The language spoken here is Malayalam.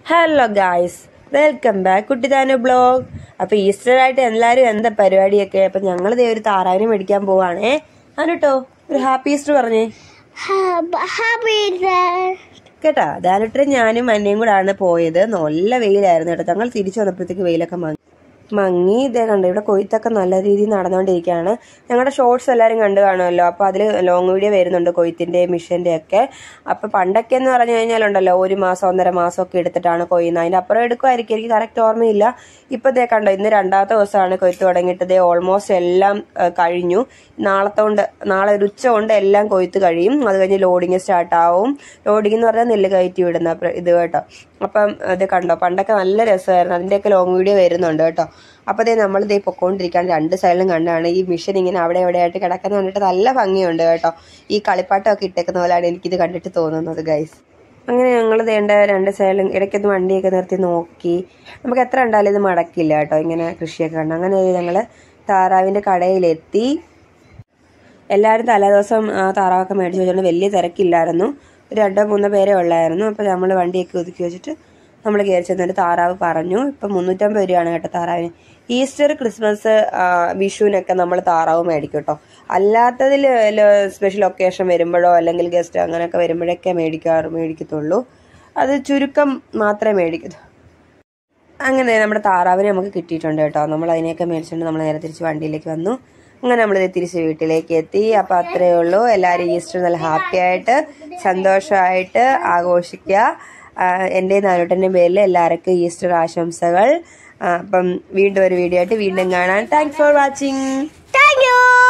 ഹലോ ഗായ്സ് വെൽക്കം ബാക്ക് കുട്ടിതാനു ബ്ലോഗ് അപ്പൊ ഈസ്റ്റർ ആയിട്ട് എല്ലാരും എന്താ പരിപാടിയൊക്കെ അപ്പൊ ഞങ്ങൾ ദേ ഒരു താറാവിനെ മേടിക്കാൻ പോവാണേ അനുട്ടോ ഒരു ഹാപ്പി ഈസ്റ്റർ പറഞ്ഞേ ഹാപ്പി കേട്ടാ ദാനുട്ടൻ ഞാനും അന്നയും കൂടാണ് പോയത് നല്ല വെയിലായിരുന്നു കേട്ടോ ഞങ്ങൾ തിരിച്ചു വന്നപ്പോഴത്തേക്ക് വെയിലൊക്കെ മങ്ങി മങ്ങി ഇതേ കണ്ടു ഇവിടെ കൊയ്ത്തൊക്കെ നല്ല രീതിയിൽ നടന്നുകൊണ്ടിരിക്കുകയാണ് ഞങ്ങളുടെ ഷോർട്സ് എല്ലാവരും കണ്ടു കാണുമല്ലോ അപ്പോൾ അതിൽ ലോങ് വീഡിയോ വരുന്നുണ്ട് കൊയ്ത്തിന്റെ മിഷന്റെ ഒക്കെ അപ്പോൾ പണ്ടൊക്കെ എന്ന് പറഞ്ഞു കഴിഞ്ഞാലുണ്ടല്ലോ ഒരു മാസം ഒന്നര മാസം ഒക്കെ എടുത്തിട്ടാണ് കൊയ്യുന്നത് അതിന്റെ അപ്പുറം എടുക്കുമായിരിക്കും എനിക്ക് കറക്റ്റ് ഓർമ്മയില്ല ഇപ്പൊ ദേ കണ്ടോ ഇന്ന് രണ്ടാമത്തെ ദിവസമാണ് കൊയ്ത്ത് തുടങ്ങിയിട്ട് ദേ ഓൾമോസ്റ്റ് എല്ലാം ആ, കഴിഞ്ഞു നാളത്തെ കൊണ്ട് നാളെ ഒരു ഉച്ച കൊണ്ട് എല്ലാം കൊയ്ത്ത് കഴിയും അത് കഴിഞ്ഞ് ലോഡിങ് സ്റ്റാർട്ട് ആവും ലോഡിങ് എന്ന് പറഞ്ഞാൽ നെല്ല് കയറ്റി വിടുന്ന പ്ര- ഇത് കേട്ടോ അപ്പം ഇത് കണ്ടോ പണ്ടൊക്കെ നല്ല രസമായിരുന്നു അതിന്റെയൊക്കെ ലോങ് വീഡിയോ വരുന്നുണ്ട് കേട്ടോ അപ്പോൾ ദേ നമ്മൾ ദേ പൊക്കോണ്ടിരിക്കാൻ രണ്ട് സൈഡിലും കണ്ടാണ് ഈ മിഷൻ ഇങ്ങനെ അവിടെ ഇവിടെ ആയിട്ട് കിടക്കുന്ന കണ്ടിട്ട് നല്ല ഭംഗിയുണ്ട് കേട്ടോ ഈ കളിപ്പാട്ടമൊക്കെ ഇട്ടേക്കുന്ന പോലെയാണ് എനിക്കിത് കണ്ടിട്ട് തോന്നുന്നത് ഗൈസ് അങ്ങനെ ഞങ്ങൾ ദേണ്ട രണ്ട് സൈഡിലും ഇടയ്ക്കൊന്ന് വണ്ടിയൊക്കെ നിർത്തി നോക്കി നമുക്ക് എത്ര ഉണ്ടായാലും ഇത് മടക്കില്ല കേട്ടോ ഇങ്ങനെ കൃഷിയൊക്കെ കണ്ട് അങ്ങനെ ഞങ്ങൾ താറാവിൻ്റെ കടയിലെത്തി എല്ലാവരും തലേദിവസം ആ താറാവൊക്കെ മേടിച്ച് വെച്ചുകൊണ്ട് വലിയ തിരക്കില്ലായിരുന്നു ഒരു രണ്ടോ മൂന്നോ പേരേ ഉള്ളായിരുന്നു അപ്പോൾ നമ്മൾ വണ്ടിയൊക്കെ ഒതുക്കി വെച്ചിട്ട് നമ്മൾ കയറി ചെന്നിട്ട് താറാവ് പറഞ്ഞു ഇപ്പം മുന്നൂറ്റമ്പത് രൂപയാണ് കേട്ടോ താറാവിന് ഈസ്റ്റർ ക്രിസ്മസ് ആ, വിഷുവിനൊക്കെ നമ്മൾ താറാവ് മേടിക്കും കേട്ടോ അല്ലാത്തതിൽ സ്പെഷ്യൽ ഒക്കേഷൻ വരുമ്പോഴോ അല്ലെങ്കിൽ ഗസ്റ്റ് അങ്ങനെയൊക്കെ വരുമ്പോഴൊക്കെ മേടിക്കാറ് മേടിക്കത്തുള്ളൂ അത് ചുരുക്കം മാത്രമേ മേടിക്കൂ അങ്ങനെ നമ്മുടെ താറാവിനെ നമുക്ക് കിട്ടിയിട്ടുണ്ട് കേട്ടോ നമ്മൾ അതിനെയൊക്കെ മേടിച്ചുകൊണ്ട് നമ്മൾ നേരെ തിരിച്ച് വണ്ടിയിലേക്ക് വന്നു അങ്ങനെ നമ്മൾ തിരിച്ച് വീട്ടിലേക്ക് എത്തി അപ്പൊ അത്രയേ ഉള്ളൂ എല്ലാവരും ഈസ്റ്റർ നല്ല ഹാപ്പി ആയിട്ട് സന്തോഷമായിട്ട് ആഘോഷിക്കുക ആഹ് എൻ്റെ നാനൂട്ടൻ്റെ പേരിൽ എല്ലാവർക്കും ഈസ്റ്റർ ആശംസകൾ ആഹ് അപ്പം വീണ്ടും ഒരു വീഡിയോ ആയിട്ട് വീണ്ടും കാണാൻ thanks for watching thank U